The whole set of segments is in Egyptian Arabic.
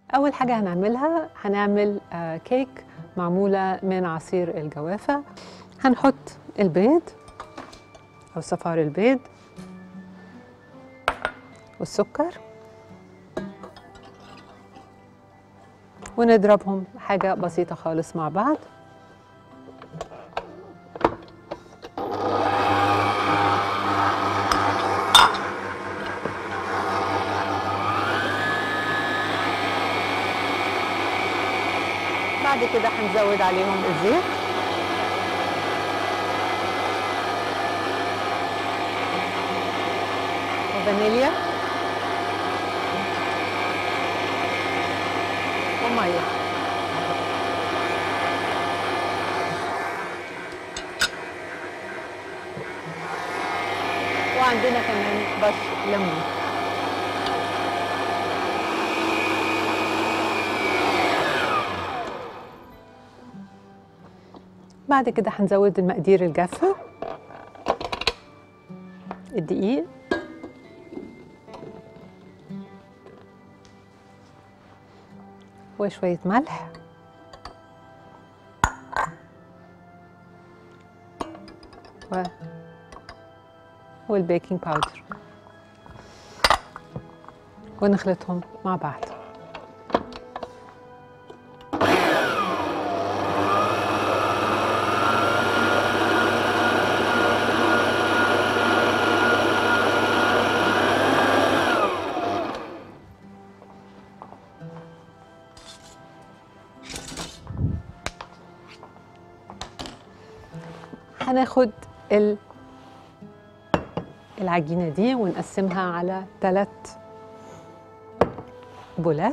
أول حاجة هنعملها هنعمل آه، كيك معمولة من عصير الجوافة هنحط البيض أو صفار البيض والسكر ونضربهم حاجة بسيطة خالص مع بعض بعد كده هنزود عليهم الزيت وفانيليا وميه وعندنا كمان بش ليمون بعد كده هنزود المقادير الجافة الدقيق وشوية ملح و والبيكنج باودر ونخلطهم مع بعض هناخد ال- العجينة دي ونقسمها على ثلاث بولات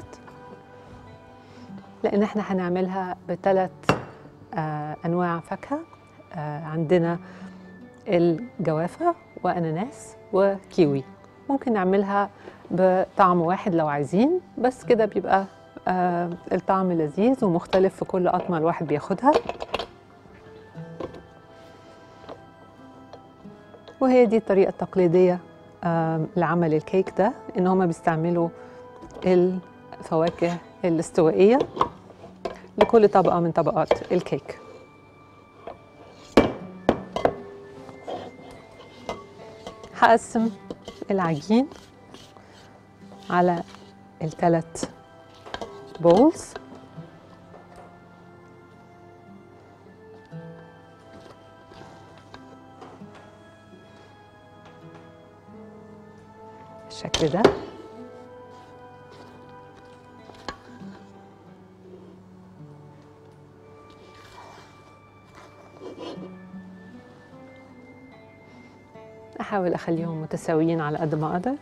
لأن احنا هنعملها بثلاث آه أنواع فاكهة آه عندنا الجوافة وأناناس وكيوي ممكن نعملها بطعم واحد لو عايزين بس كده بيبقى آه الطعم لذيذ ومختلف في كل قطمة الواحد بياخدها وهي دي الطريقة التقليدية آم، لعمل الكيك ده إن هما بيستعملوا الفواكه الاستوائية لكل طبقة من طبقات الكيك هقسم العجين على الثلاث بولز بالشكل ده أحاول أخليهم متساويين على قد ما أقدر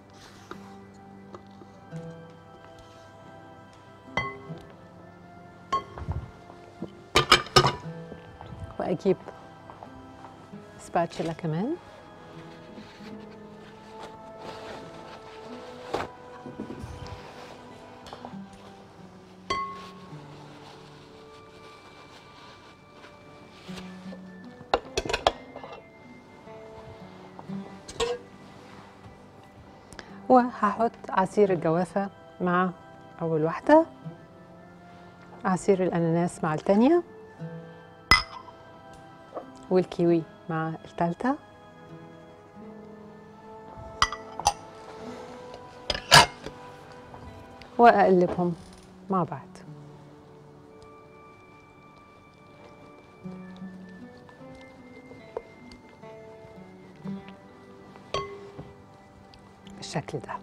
وأجيب سباتشلا كمان وهحط عصير الجوافة مع أول واحدة عصير الأناناس مع التانية والكيوي مع التالتة وأقلبهم مع بعض بالشكل ده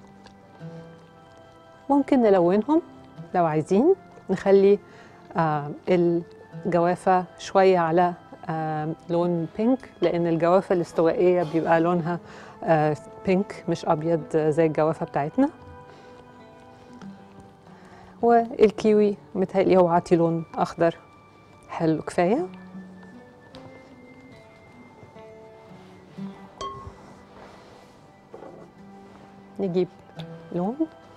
ممكن نلونهم لو عايزين نخلي آه الجوافة شوية على آه لون بينك لأن الجوافة الاستوائية بيبقى لونها آه بينك مش أبيض زي الجوافة بتاعتنا والكيوي متهيألي هو عاطي لون أخضر حلو كفاية نجيب لون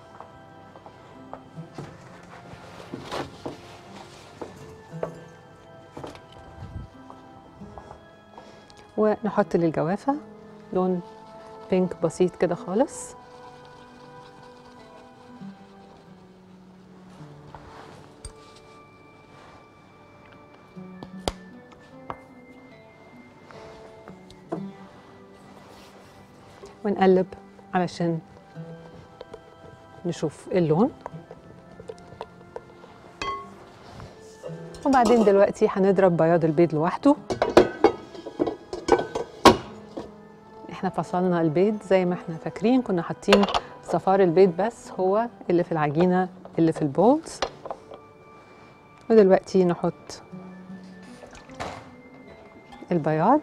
ونحط للجوافة لون بينك بسيط كده خالص ونقلب علشان نشوف اللون وبعدين دلوقتي هنضرب بياض البيض لوحده احنا فصلنا البيض زي ما احنا فاكرين كنا حاطين صفار البيض بس هو اللي في العجينة اللي في البولز ودلوقتي نحط البياض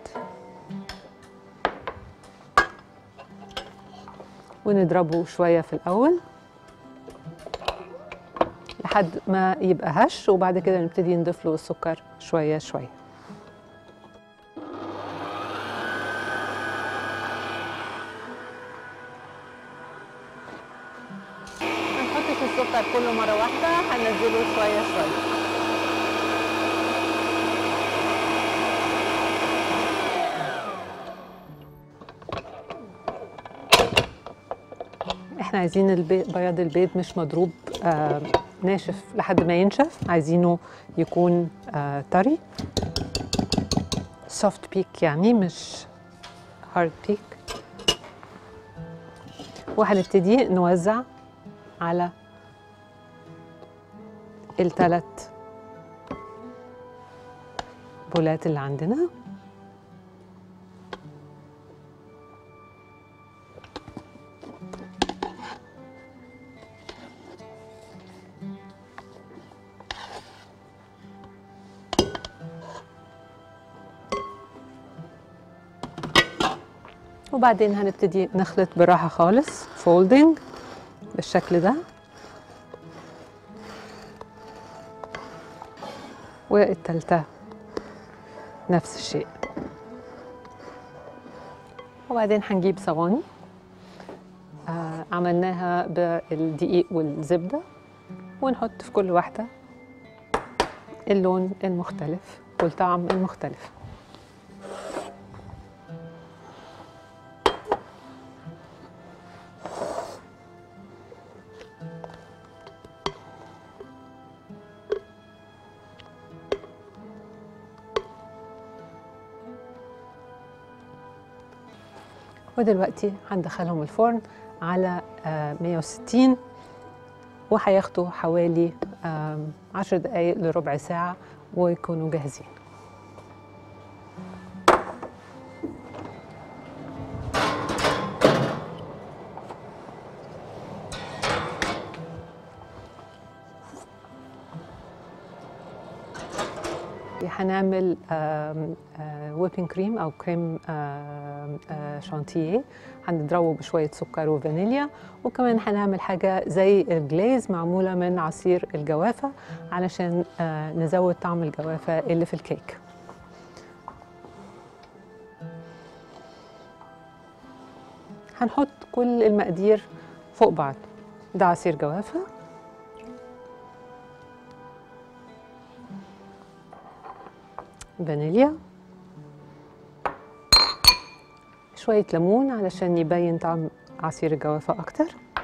ونضربه شوية في الأول لحد ما يبقى هش وبعد كده نبتدي نضيف له السكر شوية شوية ما نحطش السكر كله مرة واحدة هننزله شوية شوية احنا عايزين البيض بياض البيض مش مضروب آه ناشف لحد ما ينشف عايزينه يكون آه طري سوفت بيك يعني مش هارد بيك وهنبتدي نوزع على الثلاث بولات اللي عندنا وبعدين هنبتدي نخلط بالراحة خالص فولدنج بالشكل ده والتالتة نفس الشيء وبعدين هنجيب صواني آه عملناها بالدقيق والزبدة ونحط في كل واحدة اللون المختلف والطعم المختلف ودلوقتي هندخلهم الفرن على آه، 160 وهياخدوا حوالي آم، 10 دقايق لربع ساعة ويكونوا جاهزين هنعمل ويبنج كريم او كريم آم، آه، شانتيه هنضربه بشويه سكر وفانيليا وكمان هنعمل حاجه زي الجليز معموله من عصير الجوافه علشان آه، نزود طعم الجوافه اللي في الكيك هنحط كل المقادير فوق بعض ده عصير جوافه فانيليا شوية ليمون علشان يبين طعم عصير الجوافة أكتر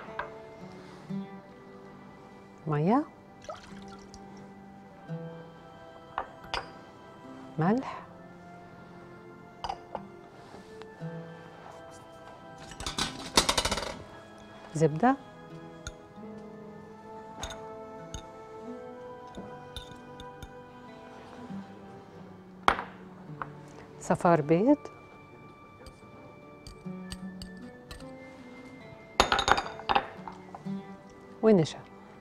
مية ملح زبدة صفار بيض ونشا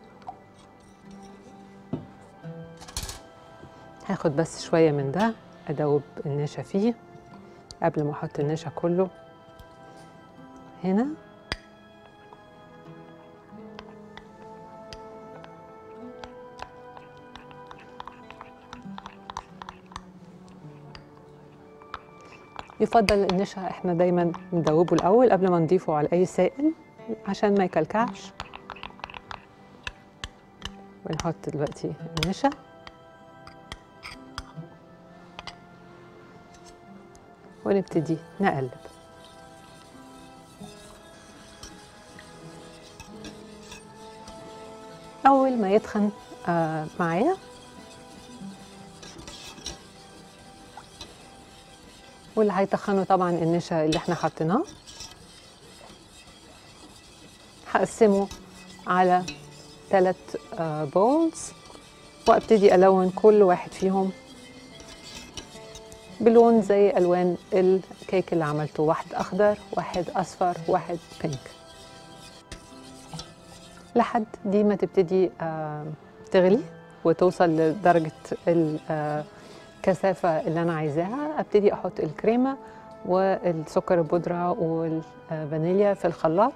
هاخد بس شوية من ده أدوب النشا فيه قبل ما أحط النشا كله هنا يفضل النشا احنا دايما ندوبه الاول قبل ما نضيفه على اي سائل عشان ما يكلكعش ونحط دلوقتي النشا ونبتدي نقلب اول ما يتخن آه معايا واللي هيتخنه طبعا النشا اللي احنا حطيناه هقسمه على ثلاث بولز وابتدي الون كل واحد فيهم بلون زي الوان الكيك اللي عملته واحد اخضر واحد اصفر واحد بينك لحد دي ما تبتدي آه، تغلي وتوصل لدرجه الكثافه اللي انا عايزاها ابتدي احط الكريمه والسكر البودره والفانيليا في الخلاط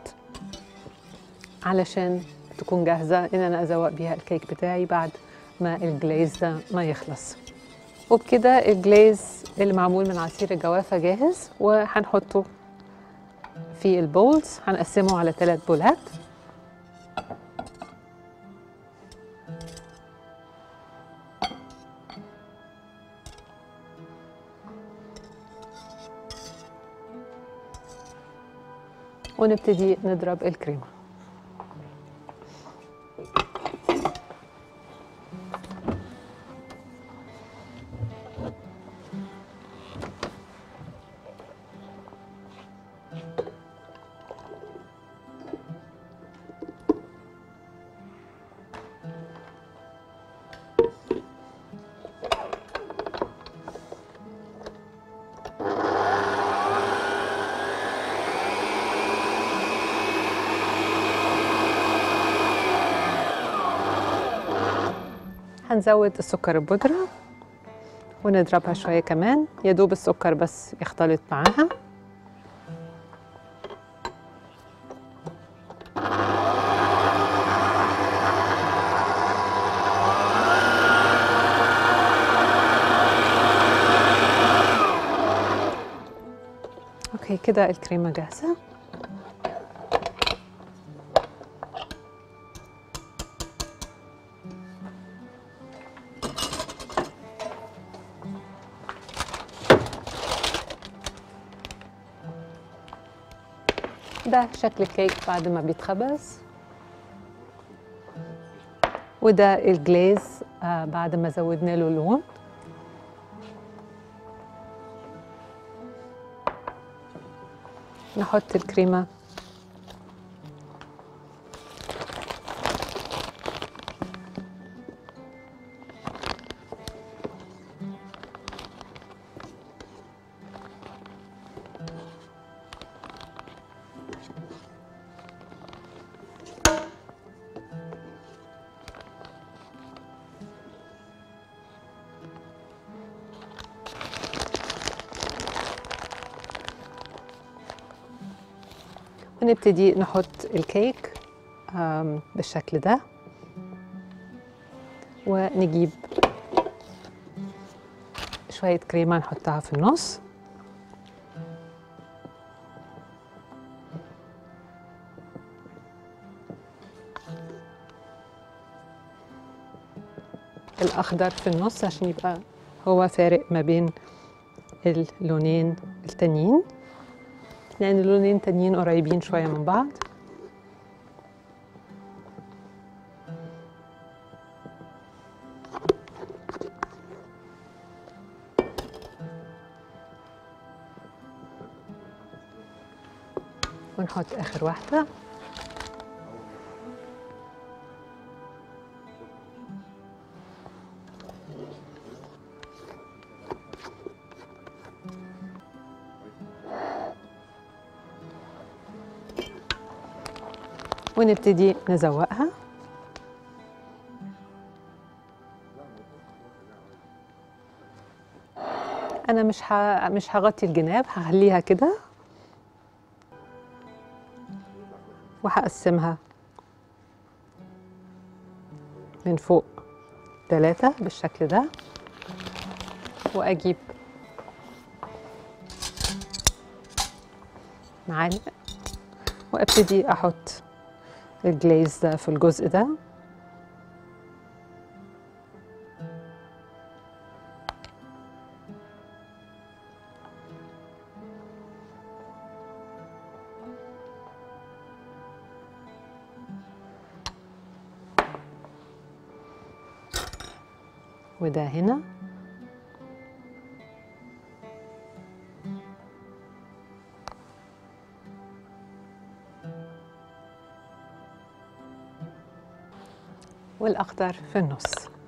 علشان تكون جاهزه ان انا ازوق بيها الكيك بتاعي بعد ما الجليز ده ما يخلص وبكده الجليز اللي معمول من عصير الجوافه جاهز وهنحطه في البولز هنقسمه على ثلاث بولات ونبتدي نضرب الكريمه هنزود السكر البودرة ونضربها شوية كمان يا دوب السكر بس يختلط معاها اوكي كده الكريمة جاهزة ده شكل الكيك بعد ما بيتخبز وده الجليز آه بعد ما زودنا له لون نحط الكريمة ونبتدي نحط الكيك آم، بالشكل ده ونجيب شوية كريمة نحطها في النص الأخضر في النص عشان يبقى هو فارق ما بين اللونين التانيين لأن اللونين التانيين قريبين شوية من بعض ونحط آخر واحدة ونبتدي نزوقها انا مش ه... مش هغطي الجناب هخليها كده وهقسمها من فوق ثلاثة بالشكل ده وأجيب معالق وأبتدي أحط الجليز ده في الجزء ده وده هنا والأخضر في النص